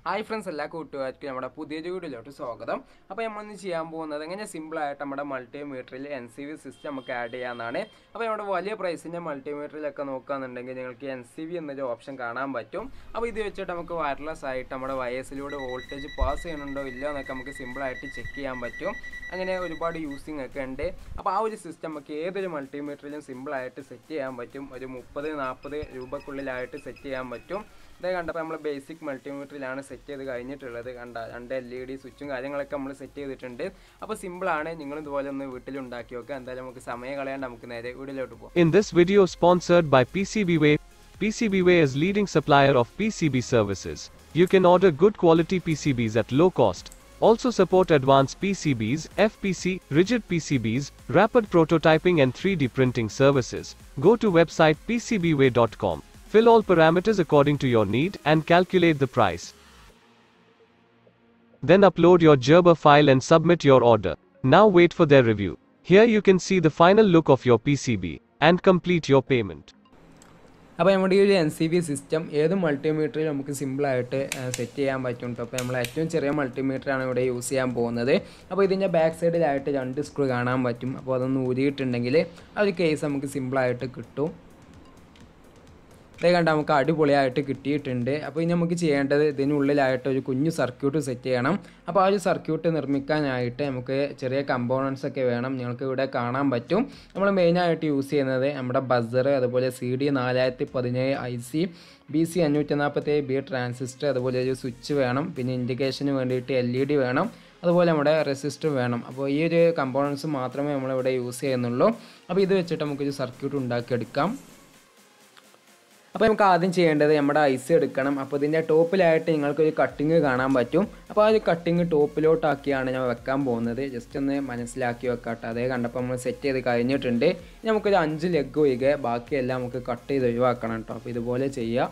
Hi friends എല്ലാ കൂട്ടുകാർക്കും നമ്മുടെ പുതിയൊരു വീഡിയോയിലോട്ട് സ്വാഗതം അപ്പോൾ നമ്മളിന്ന് ചെയ്യാൻ പോകുന്നത് എങ്ങനെ സിമ്പിളായിട്ട് നമ്മുടെ മൾട്ടിമീറ്ററിൽ എൻ സി വി സിസ്റ്റം നമുക്ക് ആഡ് ചെയ്യാവുന്നതാണ് അപ്പോൾ നമ്മുടെ വലിയ പ്രൈസിൻ്റെ മൾട്ടിമീറ്ററിലൊക്കെ നോക്കുകയാണെന്നുണ്ടെങ്കിൽ നിങ്ങൾക്ക് എൻ സി വി എന്നൊരു ഓപ്ഷൻ കാണാൻ പറ്റും അപ്പോൾ ഇത് വെച്ചിട്ട് നമുക്ക് വയർലെസ് ആയിട്ട് നമ്മുടെ വയസ്സിലൂടെ വോൾട്ടേജ് പാസ് ചെയ്യുന്നുണ്ടോ ഇല്ലയോ എന്നൊക്കെ നമുക്ക് സിമ്പിളായിട്ട് ചെക്ക് ചെയ്യാൻ പറ്റും അങ്ങനെ ഒരുപാട് യൂസിങ് ഒക്കെ ഉണ്ട് അപ്പോൾ ആ ഒരു സിസ്റ്റം നമുക്ക് ഏതൊരു മൾട്ടിമീറ്ററിലും സിമ്പിളായിട്ട് സെറ്റ് ചെയ്യാൻ പറ്റും ഒരു മുപ്പത് നാൽപ്പത് രൂപക്കുള്ളിലായിട്ട് സെറ്റ് ചെയ്യാൻ പറ്റും ഇത് കണ്ടപ്പോൾ നമ്മൾ ബേസിക് മൾട്ടിമീറ്ററിലാണ് സെറ്റ് ചെയ്ത് കഴിഞ്ഞിട്ടുള്ളത് കണ്ട രണ്ട് എൽ ഇ ഡി സ്വിച്ചും കാര്യങ്ങളൊക്കെ നമ്മൾ സെറ്റ് ചെയ്തിട്ടുണ്ട് അപ്പോൾ സിമ്പിളാണ് നിങ്ങൾ ഇതുപോലെ ഒന്ന് വീട്ടിൽ ഉണ്ടാക്കി വെക്കുക എന്തായാലും നമുക്ക് സമയം കളയാണ്ട് നമുക്ക് നേരെ വീട്ടിലോട്ട് പോകാം In this video sponsored by PCBWay, PCBWay is leading supplier of PCB services. You can order good quality PCBs at low cost. Also support advanced PCBs, FPC, rigid PCBs, rapid prototyping and 3D printing services. Go to website PCBWay.com. Fill all parameters according to your need and calculate the price. Then upload your Gerber file and submit your order. Now wait for their review. Here you can see the final look of your PCB and complete your payment. അപ്പോൾ നമ്മുടെ ഈ ഒരു N C B system ഏത് മൾട്ടിമീറ്ററിൽ നമുക്ക് സിമ്പിളായിട്ട് set ചെയ്യാൻ പറ്റും കേട്ടോ അപ്പോൾ നമ്മൾ ഏറ്റവും ചെറിയ മൾട്ടിമീറ്ററാണ് ഇവിടെ യൂസ് ചെയ്യാൻ പോകുന്നത് അപ്പോൾ ഇതിൻ്റെ ബാക്ക് സൈഡിലായിട്ട് രണ്ട് സ്ക്രൂ കാണാൻ പറ്റും അപ്പോൾ അതൊന്ന് ഊരിയിട്ടുണ്ടെങ്കിൽ ആ ഒരു കേസ് നമുക്ക് സിമ്പിളായിട്ട് കിട്ടും ഇതേ കണ്ട നമുക്ക് അടിപൊളിയായിട്ട് കിട്ടിയിട്ടുണ്ട് അപ്പോൾ ഇനി നമുക്ക് ചെയ്യേണ്ടത് ഇതിനുള്ളിലായിട്ട് ഒരു കുഞ്ഞു സർക്യൂട്ട് സെറ്റ് ചെയ്യണം അപ്പോൾ ആ ഒരു സർക്യൂട്ട് നിർമ്മിക്കാനായിട്ട് നമുക്ക് ചെറിയ കമ്പോണൻസ് ഒക്കെ വേണം നിങ്ങൾക്ക് ഇവിടെ കാണാൻ പറ്റും നമ്മൾ മെയിനായിട്ട് യൂസ് ചെയ്യുന്നത് നമ്മുടെ ബസർ അതുപോലെ സി ഡി നാലായിരത്തി പതിനേഴ് ഐ സി ബി സി അഞ്ഞൂറ്റി നാൽപ്പത്തേഴ് ബി ട്രാൻസിസ്റ്റർ അതുപോലെ ഒരു സ്വിച്ച് വേണം പിന്നെ ഇൻഡിക്കേഷന് വേണ്ടിയിട്ട് എൽ ഇ ഡി വേണം അതുപോലെ നമ്മുടെ റെസിസ്റ്റർ വേണം അപ്പോൾ ഈ ഒരു കമ്പോണൻസ് മാത്രമേ നമ്മളിവിടെ യൂസ് ചെയ്യുന്നുള്ളൂ അപ്പോൾ ഇത് വെച്ചിട്ട് നമുക്കൊരു സർക്യൂട്ട് ഉണ്ടാക്കിയെടുക്കാം അപ്പോൾ നമുക്ക് ആദ്യം ചെയ്യേണ്ടത് നമ്മുടെ ഐസ് എടുക്കണം അപ്പോൾ ഇതിൻ്റെ ടോപ്പിലായിട്ട് നിങ്ങൾക്കൊരു കട്ടിങ് കാണാൻ പറ്റും അപ്പോൾ ആ ഒരു കട്ടിങ് ടോപ്പിലോട്ടാക്കിയാണ് ഞാൻ വെക്കാൻ പോകുന്നത് ജസ്റ്റ് ഒന്ന് മനസ്സിലാക്കി വെക്കാട്ടെ അതേ കണ്ടപ്പോൾ നമ്മൾ സെറ്റ് ചെയ്ത് കഴിഞ്ഞിട്ടുണ്ട് ഇനി നമുക്കൊരു അഞ്ച് ലെഗ് ഒഴികെ ബാക്കിയെല്ലാം നമുക്ക് കട്ട് ചെയ്ത് ഒഴിവാക്കണം കേട്ടോ അപ്പോൾ ഇതുപോലെ ചെയ്യുക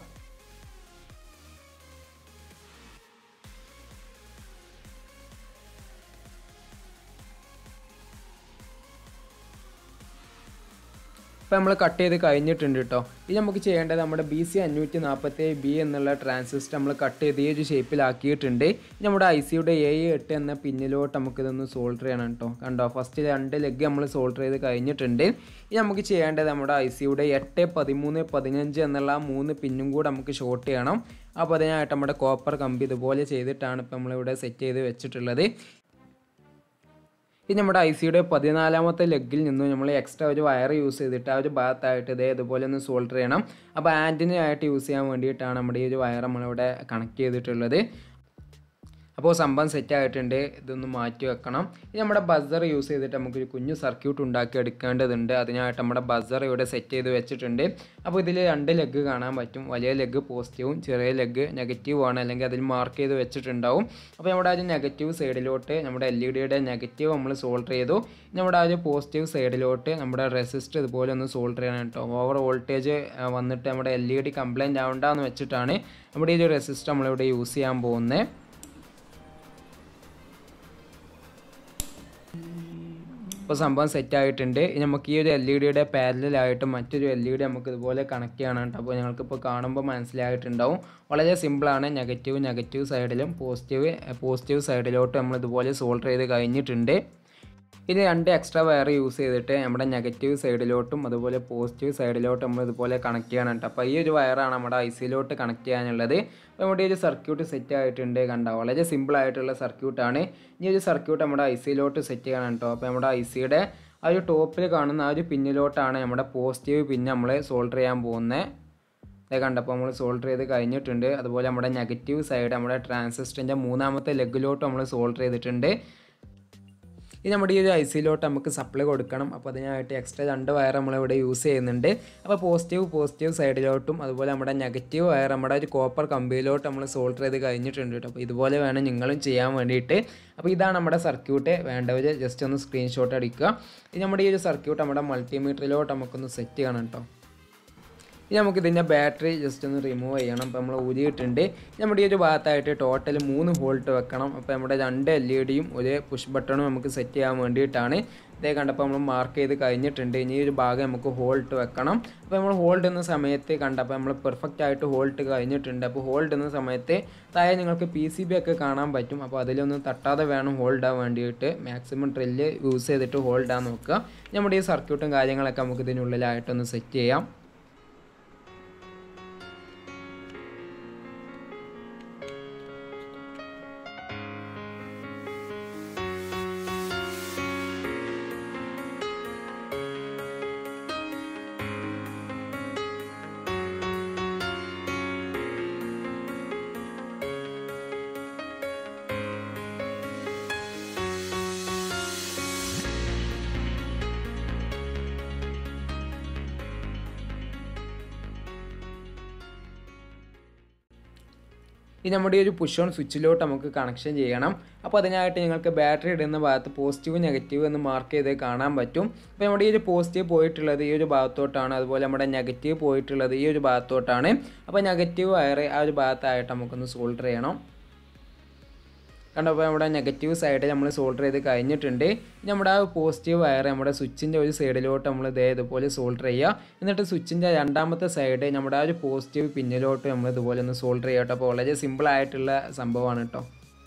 ഇപ്പോൾ നമ്മൾ കട്ട് ചെയ്ത് കഴിഞ്ഞിട്ടുണ്ട് കേട്ടോ ഇത് നമുക്ക് ചെയ്യേണ്ടത് നമ്മുടെ ബി സി അഞ്ഞൂറ്റി നാൽപ്പത്തി ബി എന്നുള്ള ട്രാൻസിസ്റ്റർ നമ്മൾ കട്ട് ചെയ്ത് ഈ ഒരു ഷേപ്പിലാക്കിയിട്ടുണ്ട് ഇനി നമ്മുടെ ഐ സിയുടെ എ എട്ട് എന്ന പിന്നിലോട്ട് നമുക്കിതൊന്ന് സോൾഡർ ചെയ്യണം കേട്ടോ കണ്ടോ ഫസ്റ്റ് രണ്ട് ലെഗ് നമ്മൾ സോൾഡർ ചെയ്ത് കഴിഞ്ഞിട്ടുണ്ട് ഇനി നമുക്ക് ചെയ്യേണ്ടത് നമ്മുടെ ഐ സിയുടെ എട്ട് പതിമൂന്ന് പതിനഞ്ച് എന്നുള്ള ആ മൂന്ന് പിന്നും കൂടെ നമുക്ക് ഷോർട്ട് ചെയ്യണം അപ്പോൾ അതിനായിട്ട് നമ്മുടെ കോപ്പർ കമ്പി ഇതുപോലെ ചെയ്തിട്ടാണ് ഇപ്പോൾ നമ്മളിവിടെ സെറ്റ് ചെയ്ത് വെച്ചിട്ടുള്ളത് ഇനി നമ്മുടെ ഐ സിയുടെ പതിനാലാമത്തെ ലെഗിൽ നിന്നും നമ്മൾ എക്സ്ട്രാ ഒരു വയർ യൂസ് ചെയ്തിട്ട് ആ ഒരു ഭാഗത്തായിട്ട് ഇതേ ഇതുപോലെ ഒന്ന് സോൾഡർ ചെയ്യണം അപ്പോൾ ആൻറ്റിനായിട്ട് യൂസ് ചെയ്യാൻ വേണ്ടിയിട്ടാണ് നമ്മുടെ ഈ ഒരു വയർ നമ്മളിവിടെ കണക്ട് ചെയ്തിട്ടുള്ളത് അപ്പോൾ സംഭവം സെറ്റ് ആയിട്ടുണ്ട് ഇതൊന്ന് മാറ്റി വെക്കണം ഇനി നമ്മുടെ ബസർ യൂസ് ചെയ്തിട്ട് നമുക്കൊരു കുഞ്ഞു സർക്യൂട്ട് ഉണ്ടാക്കി എടുക്കേണ്ടതുണ്ട് അതിനായിട്ട് നമ്മുടെ ബസർ ഇവിടെ സെറ്റ് ചെയ്ത് വെച്ചിട്ടുണ്ട് അപ്പോൾ ഇതിൽ രണ്ട് ലെഗ് കാണാൻ പറ്റും വലിയ ലെഗ് പോസിറ്റീവും ചെറിയ ലെഗ് നെഗറ്റീവും ആണ് അല്ലെങ്കിൽ അതിൽ മാർക്ക് ചെയ്ത് വെച്ചിട്ടുണ്ടാവും അപ്പോൾ നമ്മുടെ ആ ഒരു നെഗറ്റീവ് സൈഡിലോട്ട് നമ്മുടെ എൽ ഇ ഡിയുടെ നെഗറ്റീവ് നമ്മൾ സോൾഡർ ചെയ്തു നമ്മുടെ ആ ഒരു പോസിറ്റീവ് സൈഡിലോട്ട് നമ്മുടെ റെസിസ്റ്റർ ഇതുപോലെ ഒന്ന് സോൾഡർ ചെയ്യണം കേട്ടോ ഓവർ വോൾട്ടേജ് വന്നിട്ട് നമ്മുടെ എൽ ഇ ഡി കംപ്ലൈൻറ്റ് ആവണ്ടെന്ന് വെച്ചിട്ടാണ് നമ്മുടെ ഈ ഒരു റെസിസ്റ്റർ നമ്മളിവിടെ യൂസ് ചെയ്യാൻ പോകുന്നത് ഇപ്പോൾ സംഭവം സെറ്റ് ആയിട്ടുണ്ട് ഇനി നമുക്ക് ഈ ഒരു എൽ ഇ ഡിയുടെ പാരലായിട്ട് മറ്റൊരു എൽ ഇ ഡി നമുക്ക് ഇതുപോലെ കണക്ട് ചെയ്യണം കേട്ടോ അപ്പോൾ ഞങ്ങൾക്കിപ്പോൾ കാണുമ്പോൾ മനസ്സിലായിട്ടുണ്ടാവും വളരെ സിമ്പിളാണ് നെഗറ്റീവ് നെഗറ്റീവ് സൈഡിലും പോസിറ്റീവ് പോസിറ്റീവ് സൈഡിലോട്ട് നമ്മൾ ഇതുപോലെ സോൾഡർ ചെയ്ത് കഴിഞ്ഞിട്ടുണ്ട് ഇനി രണ്ട് എക്സ്ട്രാ വയർ യൂസ് ചെയ്തിട്ട് നമ്മുടെ നെഗറ്റീവ് സൈഡിലോട്ടും അതുപോലെ പോസിറ്റീവ് സൈഡിലോട്ടും നമ്മൾ ഇതുപോലെ കണക്ട് ചെയ്യണം കേട്ടോ അപ്പോൾ ഈ ഒരു വയറാണ് നമ്മുടെ ഐ സിയിലോട്ട് കണക്ട് ചെയ്യാനുള്ളത് അപ്പോൾ നമ്മുടെ ഒരു സർക്യൂട്ട് സെറ്റ് ആയിട്ടുണ്ട് കണ്ട വളരെ സിമ്പിൾ ആയിട്ടുള്ള സർക്യൂട്ടാണ് ഈ ഒരു സർക്യൂട്ട് നമ്മുടെ ഐ സിയിലോട്ട് സെറ്റ് ചെയ്യണം കേട്ടോ അപ്പോൾ നമ്മുടെ ഐ സിയുടെ ആ ഒരു ടോപ്പിൽ കാണുന്ന ആ ഒരു പിന്നിലോട്ടാണ് നമ്മുടെ പോസിറ്റീവ് പിന്ന് നമ്മൾ സോൾഡർ ചെയ്യാൻ പോകുന്നത് ഇത് കണ്ടപ്പോൾ നമ്മൾ സോൾഡർ ചെയ്ത് കഴിഞ്ഞിട്ടുണ്ട് അതുപോലെ നമ്മുടെ നെഗറ്റീവ് സൈഡ് നമ്മുടെ ട്രാൻസിസ്റ്ററിൻ്റെ മൂന്നാമത്തെ ലെഗിലോട്ട് നമ്മൾ സോൾഡർ ചെയ്തിട്ടുണ്ട് ഇനി നമ്മുടെ ഈ ഒരു ഐ സിയിലോട്ട് നമുക്ക് സപ്ലൈ കൊടുക്കണം അപ്പോൾ അതിനായിട്ട് എക്സ്ട്രാ രണ്ട് വയർ നമ്മളിവിടെ യൂസ് ചെയ്യുന്നുണ്ട് അപ്പോൾ പോസിറ്റീവ് പോസിറ്റീവ് സൈഡിലോട്ടും അതുപോലെ നമ്മുടെ നെഗറ്റീവ് വയർ നമ്മുടെ ഒരു കോപ്പർ കമ്പിയിലോട്ട് നമ്മൾ സോൾഡർ ചെയ്ത് കഴിഞ്ഞിട്ടുണ്ട് കേട്ടോ അപ്പോൾ ഇതുപോലെ വേണം നിങ്ങളും ചെയ്യാൻ വേണ്ടിയിട്ട് അപ്പോൾ ഇതാണ് നമ്മുടെ സർക്യൂട്ട് വേണ്ടവർ ജസ്റ്റ് ഒന്ന് സ്ക്രീൻഷോട്ട് അടിക്കുക ഇനി നമ്മുടെ ഈ ഒരു സർക്യൂട്ട് നമ്മുടെ മൾട്ടിമീറ്ററിലോട്ട് നമുക്കൊന്ന് സെറ്റ് ചെയ്യണം കേട്ടോ ഇനി നമുക്ക് ഇതിൻ്റെ ബാറ്ററി ജസ്റ്റ് ഒന്ന് റിമൂവ് ചെയ്യണം അപ്പോൾ നമ്മൾ ഊരിയിട്ടുണ്ട് നമ്മുടെ ഈ ഒരു ഭാഗത്തായിട്ട് ടോട്ടൽ മൂന്ന് വോൾട്ട് വെക്കണം അപ്പോൾ നമ്മുടെ രണ്ട് എൽ ഇ ഡിയും ഒരു പുഷ് ബട്ടണും നമുക്ക് സെറ്റ് ചെയ്യാൻ വേണ്ടിയിട്ടാണ് ഇതേ കണ്ടപ്പോൾ നമ്മൾ മാർക്ക് ചെയ്ത് കഴിഞ്ഞിട്ടുണ്ട് ഇനി ഈ ഒരു ഭാഗം നമുക്ക് ഹോൾട്ട് വെക്കണം അപ്പോൾ നമ്മൾ ഹോൾഡ് എന്ന സമയത്ത് കണ്ടപ്പോൾ നമ്മൾ പെർഫെക്റ്റ് ആയിട്ട് ഹോൾട്ട് കഴിഞ്ഞിട്ടുണ്ട് അപ്പോൾ ഹോൾഡ് എന്ന സമയത്ത് താഴെ നിങ്ങൾക്ക് പി സി ബി ഒക്കെ കാണാൻ പറ്റും അപ്പോൾ അതിലൊന്നും തട്ടാതെ വേണം ഹോൾഡ് ആവാൻ വേണ്ടിയിട്ട് മാക്സിമം ഡ്രില്ല് യൂസ് ചെയ്തിട്ട് ഹോൾഡ് ആകാൻ നോക്കുക നമ്മുടെ ഈ സർക്യൂട്ടും കാര്യങ്ങളൊക്കെ നമുക്ക് ഇതിനുള്ളിലായിട്ടൊന്ന് സെറ്റ് ചെയ്യാം ഇനി നമ്മുടെ ഈ ഒരു പുഷ് ഓൺ സ്വിച്ചിലോട്ട് നമുക്ക് കണക്ഷൻ ചെയ്യണം അപ്പോൾ അതിനായിട്ട് നിങ്ങൾക്ക് ബാറ്ററി ഇടുന്ന ഭാഗത്ത് പോസിറ്റീവ് നെഗറ്റീവ് എന്ന് മാർക്ക് ചെയ്ത് കാണാൻ പറ്റും അപ്പോൾ നമ്മുടെ ഈ ഒരു പോസിറ്റീവ് പോയിട്ടുള്ളത് ഈ ഒരു ഭാഗത്തോട്ടാണ് അതുപോലെ നമ്മുടെ നെഗറ്റീവ് പോയിട്ടുള്ളത് ഈ ഒരു ഭാഗത്തോട്ടാണ് അപ്പോൾ നെഗറ്റീവ് വയർ ആ ഒരു ഭാഗത്തായിട്ട് നമുക്കൊന്ന് സോൾഡർ ചെയ്യണം കണ്ടപ്പോൾ നമ്മുടെ നെഗറ്റീവ് സൈഡ് നമ്മൾ സോൾഡർ ചെയ്ത് കഴിഞ്ഞിട്ടുണ്ട് ഇനി നമ്മുടെ ആ പോസിറ്റീവ് വയർ നമ്മുടെ സ്വിച്ചിൻ്റെ ഒരു സൈഡിലോട്ട് നമ്മൾ ഇതേ ഇതുപോലെ സോൾഡർ ചെയ്യുക എന്നിട്ട് സ്വിച്ചിൻ്റെ രണ്ടാമത്തെ സൈഡ് നമ്മുടെ ആ ഒരു പോസിറ്റീവ് പിന്നിലോട്ട് നമ്മൾ ഇതുപോലെ ഒന്ന് സോൾഡർ ചെയ്യുക കേട്ടോ അപ്പോൾ വളരെ സിമ്പിൾ ആയിട്ടുള്ള സംഭവമാണ് കേട്ടോ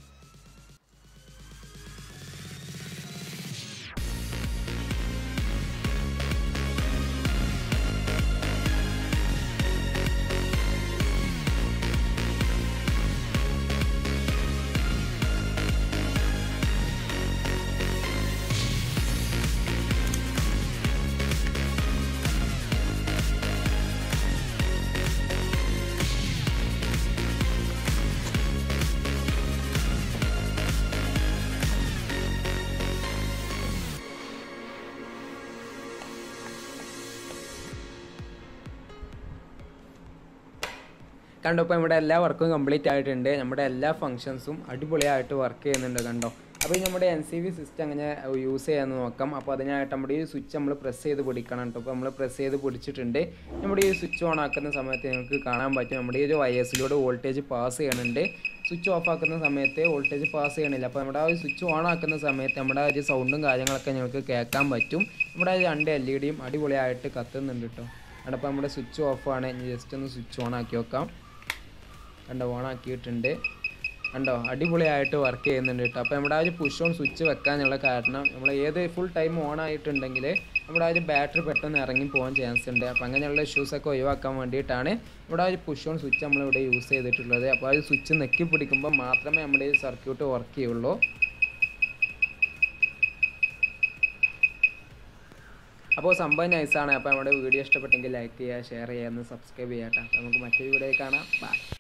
കണ്ടോ ഇപ്പോൾ നമ്മുടെ എല്ലാ വർക്കും കംപ്ലീറ്റ് ആയിട്ടുണ്ട് നമ്മുടെ എല്ലാ ഫങ്ഷൻസും അടിപൊളിയായിട്ട് വർക്ക് ചെയ്യുന്നുണ്ട് കണ്ടോ അപ്പോൾ ഈ നമ്മുടെ എൻ സി വി സിസ്റ്റം അങ്ങനെ യൂസ് ചെയ്യാമെന്ന് നോക്കാം അപ്പോൾ അതിനായിട്ട് നമ്മുടെ ഈ സ്വിച്ച് നമ്മൾ പ്രസ് ചെയ്ത് പിടിക്കണം കേട്ടോ അപ്പോൾ നമ്മൾ പ്രസ് ചെയ്ത് പിടിച്ചിട്ടുണ്ട് നമ്മുടെ ഈ സ്വിച്ച് ഓൺ ആക്കുന്ന സമയത്ത് നിങ്ങൾക്ക് കാണാൻ പറ്റും നമ്മുടെ ഈ ഒരു വയസ്സിലൂടെ വോൾട്ടേജ് പാസ് ചെയ്യണുണ്ട് സ്വിച്ച് ഓഫ് ആക്കുന്ന സമയത്ത് വോൾട്ടേജ് പാസ് ചെയ്യണില്ല അപ്പോൾ നമ്മുടെ ആ ഒരു സ്വിച്ച് ഓൺ ആക്കുന്ന സമയത്ത് നമ്മുടെ ആ ഒരു സൗണ്ടും കാര്യങ്ങളൊക്കെ നിങ്ങൾക്ക് കേൾക്കാൻ പറ്റും നമ്മുടെ ആ രണ്ട് എൽ ഇ ഡിയും അടിപൊളിയായിട്ട് കത്തുന്നുണ്ട് കേട്ടോ അപ്പോൾ നമ്മുടെ സ്വിച്ച് ഓഫാണ് ഇനി ജസ്റ്റ് ഒന്ന് സ്വിച്ച് ഓൺ ആക്കി വെക്കാം കണ്ടോ ഓൺ ആക്കിയിട്ടുണ്ട് കണ്ടോ അടിപൊളിയായിട്ട് വർക്ക് ചെയ്യുന്നുണ്ട് കേട്ടോ അപ്പോൾ നമ്മുടെ ആ ഒരു പുഷ് ഓൺ സ്വിച്ച് വെക്കാനുള്ള കാരണം നമ്മൾ ഏത് ഫുൾ ടൈം ഓൺ ആയിട്ടുണ്ടെങ്കിൽ നമ്മുടെ ആ ഒരു ബാറ്ററി പെട്ടെന്ന് ഇറങ്ങി പോകാൻ ചാൻസ് ഉണ്ട് അപ്പോൾ അങ്ങനെയുള്ള ഇഷ്യൂസൊക്കെ ഒഴിവാക്കാൻ വേണ്ടിയിട്ടാണ് നമ്മുടെ ആ ഒരു പുഷ് ഓൺ സ്വിച്ച് നമ്മളിവിടെ യൂസ് ചെയ്തിട്ടുള്ളത് അപ്പോൾ ആ ഒരു സ്വിച്ച് നെക്കി പിടിക്കുമ്പോൾ മാത്രമേ നമ്മുടെ ഈ സർക്യൂട്ട് വർക്ക് ചെയ്യുള്ളൂ അപ്പോൾ സംഭവം നൈസാണ് അപ്പോൾ നമ്മുടെ വീഡിയോ ഇഷ്ടപ്പെട്ടെങ്കിൽ ലൈക്ക് ചെയ്യുക ഷെയർ ചെയ്യുക സബ്സ്ക്രൈബ് ചെയ്യാം കേട്ടോ അപ്പോൾ നമുക്ക് മറ്റൊരു വീഡിയോ കാണാം ബൈ